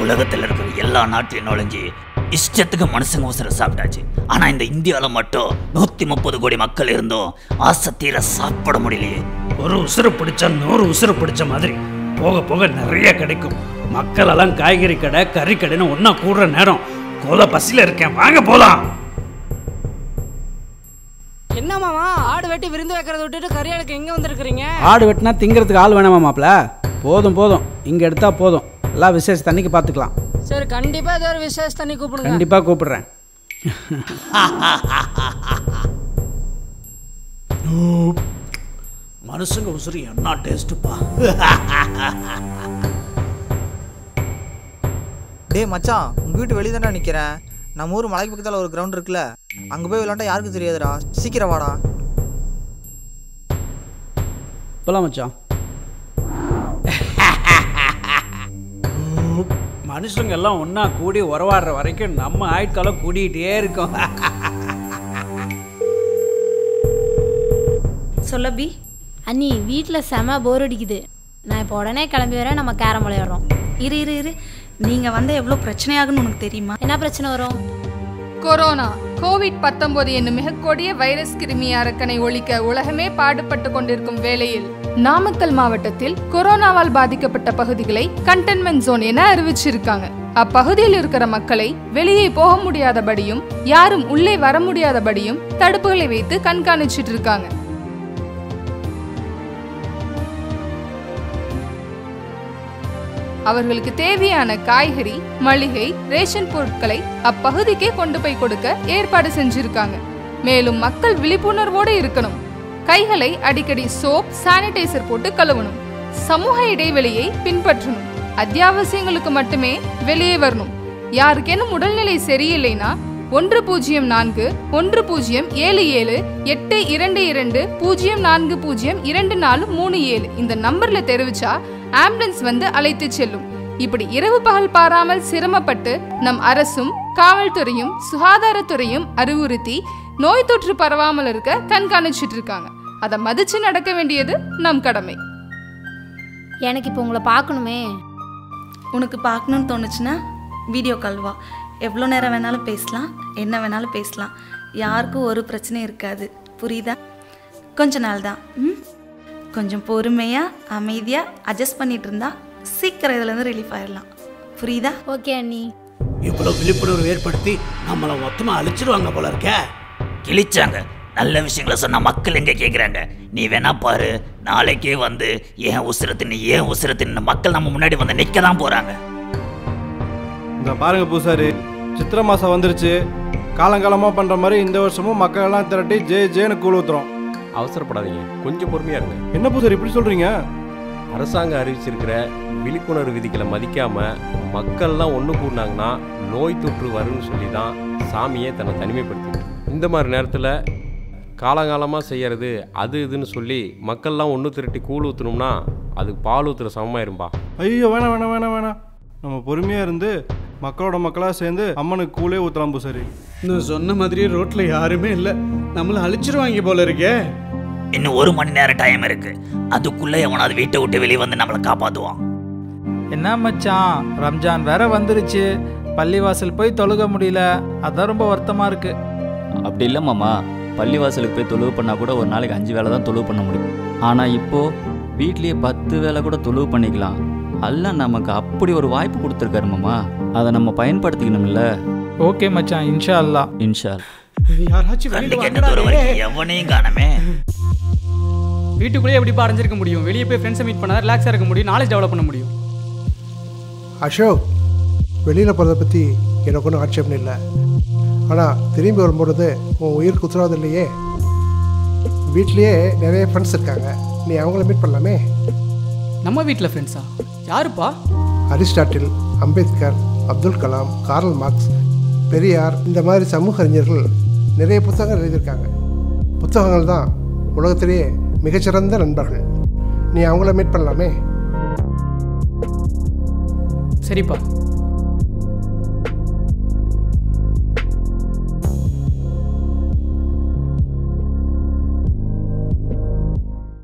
உலகத்தில் இருக்கிற எல்லா நாட்டிலும் நுழைஞ்சு இஷ்டத்துக்கு மனுஷங்க உசுர சாப்பிட்டாச்சு ஆனா இந்த இந்தியாவில் மட்டும் நூத்தி முப்பது கோடி மக்கள் இருந்தும் ஆசை தீர சாப்பிட முடியலையே ஒரு உசுறு பிடிச்சா நூறு உசுறு பிடிச்ச மாதிரி போக போக நிறைய கிடைக்கும் மக்கள் எல்லாம் காய்கறி கடை கறி கடைன்னு ஒன்றா கூடுற நேரம் கோல பசியில் இருக்கேன் வாங்க போலாம் என்ன மாமா ஆடு வெட்டி விருந்து வைக்கிறத விட்டுட்டு கறியாளுக்கு எங்க வந்திருக்கிறீங்க ஆடு வெட்டினா திங்கிறதுக்கு ஆள் வேணாமா மாப்ள போதும் போதும் இங்கே எடுத்தா போதும் எல்லாம் விசேஷ தண்ணிக்கு பார்த்துக்கலாம் சரி கண்டிப்பா ஏதோ ஒரு விசேஷ தண்ணி கூப்பிடுங்க கண்டிப்பாக கூப்பிடுறேன் மனுஷங்க உசுறு என்ன டேஸ்ட்டுப்பா டேய் மச்சான் உங்கள் வீட்டு வெளியே தானே நிற்கிறேன் நம்ம ஊர் மலைக்கு பக்கத்தில் ஒரு கிரவுண்ட் இருக்குல்ல அங்கே போய் விளாண்டா யாருக்கும் தெரியாதுடா சீக்கிரம் வாடா போலாம் மச்சான் மனுஷங்க எல்லாம் ஒன்றா கூடி உறவாடுற வரைக்கும் நம்ம ஆயுட்காலம் கூடிக்கிட்டே இருக்கோம் சொல்ல பி அண்ணி வீட்டில் செம போர் அடிக்குது நான் இப்போ உடனே கிளம்பி வரேன் நம்ம கேரம் விளையாடுறோம் இரு இரு இரு நீங்க வந்தா எவ்வளவு பிரச்சனையாகுன்னு உனக்கு தெரியுமா என்ன பிரச்சனை வரும் கொரோனா கோவிட் 19 என்னும் மிக கொடிய வைரஸ் கிருமி அரக்கனை ஒழிக்க உலகமே பாடுபட்டு கொண்டிருக்கும் வேளையில் நாமக்கல் மாவட்டத்தில் கொரோனாவால் பாதிக்கப்பட்ட பகுதிகளை கண்டென்மெண்ட் ஜோன் என அறிவிச்சிருக்காங்க அப்பகுதியில் இருக்கிற மக்களை வெளியே போக முடியாதபடியும் யாரும் உள்ளே வர முடியாதபடியும் தடுப்புகளை வைத்து கண்காணிச்சிட்டு இருக்காங்க அவர்களுக்கு தேவையான காய்கறி மளிகை ரேஷன் பொருட்களை அப்பகுதிக்கே கொண்டு போய் கொடுக்க ஏற்பாடு செஞ்சிருக்காங்க மேலும் மக்கள் விழிப்புணர்வோடு இருக்கணும் கைகளை அடிக்கடி சோப் சானிடைசர் போட்டு கழுவணும் சமூக இடைவெளியை பின்பற்றணும் அத்தியாவசியங்களுக்கு மட்டுமே வெளியே வரணும் யாருக்கேனும் உடல்நிலை சரியில்லைனா ஒன்று பூஜ்ஜியம் நான்கு ஒன்று பூஜ்ஜியம் ஏழு ஏழு எட்டு இரண்டு இரண்டு பூஜ்ஜியம் நான்கு பூஜ்ஜியம் இரண்டு நாலு மூணு ஏழு இந்த நம்பர்ல தெரிவிச்சா ஆம்புலன்ஸ் வந்து அழைத்து செல்லும் இப்படி இரவு பகல் பாராமல் சிரமப்பட்டு நம் அரசும் காவல்துறையும் சுகாதாரத்துறையும் அறிவுறுத்தி நோய் தொற்று பரவாமல் இருக்க கண்காணிச்சிட்டு இருக்காங்க அதை மதிச்சு நடக்க வேண்டியது நம் கடமை எனக்கு இப்போ உங்களை பார்க்கணுமே உனக்கு பார்க்கணும்னு தோணுச்சுன்னா வீடியோ கால் வா எவ்வளோ நேரம் வேணாலும் பேசலாம் என்ன வேணாலும் பேசலாம் யாருக்கும் ஒரு பிரச்சனையும் இருக்காது புரியுதா கொஞ்ச நாள் தான் ம் கொஞ்சம் பொறுமையாக அமைதியாக அட்ஜஸ்ட் பண்ணிட்டு இருந்தா சீக்கிரம் இதுலேருந்து ரிலீஃப் ஆயிடலாம் புரியுதா ஓகே அண்ணி இவ்வளோ விழிப்புணர்வு ஏற்படுத்தி நம்மளை மொத்தமாக அழிச்சிருவாங்க போல இருக்கே கிழிச்சாங்க நல்ல விஷயங்களை சொன்னா மக்கள் எங்க கேக்குறாங்க நீ வேணா பாரு நாளைக்கே வந்து ஏன் உசுரத்தின்னு ஏன் உசுரத்தின்னு மக்கள் நம்ம முன்னாடி வந்து நிக்க தான் போறாங்க இந்த பாருங்க பூசாரி சித்திரை மாதம் வந்துருச்சு காலங்காலமாக பண்ணுற மாதிரி இந்த வருஷமும் மக்கள் எல்லாம் திரட்டி ஜே ஜேன்னு கூழ் ஊத்துறோம் அவசரப்படாதீங்க கொஞ்சம் பொறுமையா இருங்க என்ன பூசாரி இப்படி சொல்கிறீங்க அரசாங்கம் அறிவிச்சிருக்கிற விழிப்புணர்வு விதிகளை மதிக்காம மக்கள்லாம் ஒன்று கூடினாங்கன்னா நோய் தொற்று வரும்னு சொல்லி தான் சாமியே தன்னை தனிமைப்படுத்தி இந்த மாதிரி நேரத்தில் காலங்காலமாக செய்யறது அது இதுன்னு சொல்லி மக்கள்லாம் ஒன்று திரட்டி கூழ் ஊற்றணும்னா அதுக்கு பால் ஊற்றுற சமமாயிரும்பா ஐயோ வேணாம் வேணாம் வேணாம் வேணாம் நம்ம பொறுமையாக இருந்து மக்களோட மக்களாக சேர்ந்து அம்மனுக்கு கூழே ஊற்றலாம் பூசாரி நான் சொன்ன மாதிரி ரோட்டில் யாருமே இல்லை நம்மளை அழிச்சிருவாங்க போல இருக்கே இன்னும் ஒரு மணி நேரம் டைம் இருக்கு அதுக்குள்ள எவனாவது வீட்டை விட்டு வெளியே வந்து நம்மளை காப்பாத்துவான் என்ன மச்சான் ரம்ஜான் வேற வந்துருச்சு பள்ளிவாசல் போய் தொழுக முடியல அதான் ரொம்ப வருத்தமா இருக்கு அப்படி இல்லை மாமா பள்ளிவாசலுக்கு போய் தொழுவு பண்ணால் கூட ஒரு நாளைக்கு அஞ்சு வேலை தான் தொழுவு பண்ண முடியும் ஆனால் இப்போ வீட்லேயே பத்து வேலை கூட தொழுவு பண்ணிக்கலாம் அல்லாஹ் நமக்கு அப்படி ஒரு வாய்ப்பு கொடுத்துருக்காரு மாமா அதை நம்ம பயன்படுத்திக்கணும்ல ஓகே மச்சான் இன்ஷா அல்லா இன்ஷா யாராச்சும் கண்ணுக்கு என்ன தூரம் வரைக்கும் எவனையும் காணமே வீட்டுக்குள்ளேயே எப்படி அரைஞ்சிருக்க முடியும் வெளியே போய் ஃப்ரெண்ட்ஸை மீட் பண்ணா ரிலாக்ஸாக இருக்க முடியும் நாலேஜ் டெவலப் பண்ண முடியும் அசோக் வெளியில் போகிறத பற்றி எனக்கு ஒன்றும் ஆட்சேபம் இல்லை ஆனால் திரும்பி வரும்பொழுது உன் உயிருக்கு உத்தரவாதம் இல்லையே வீட்லேயே நிறைய ஃப்ரெண்ட்ஸ் இருக்காங்க நீ அவங்கள மீட் பண்ணலாமே நம்ம வீட்டில் ஃப்ரெண்ட்ஸா யாருப்பா Aristotle Ambedkar Abdul Kalam Karl Marx Periyar இந்த மாதிரி சமூக அறிஞர்கள் நிறைய புத்தகங்கள் எழுதியிருக்காங்க புத்தகங்கள் தான் உலகத்திலேயே மிகச்சிறந்த நண்பர்கள் நீ அவங்கள மீட் பண்ணலாமே சரிப்பா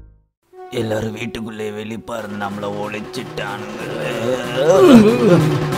எல்லாரும் வீட்டுக்குள்ளே வெளிப்பா இருந்து நம்மளை ஒழிச்சிட்டானுங்க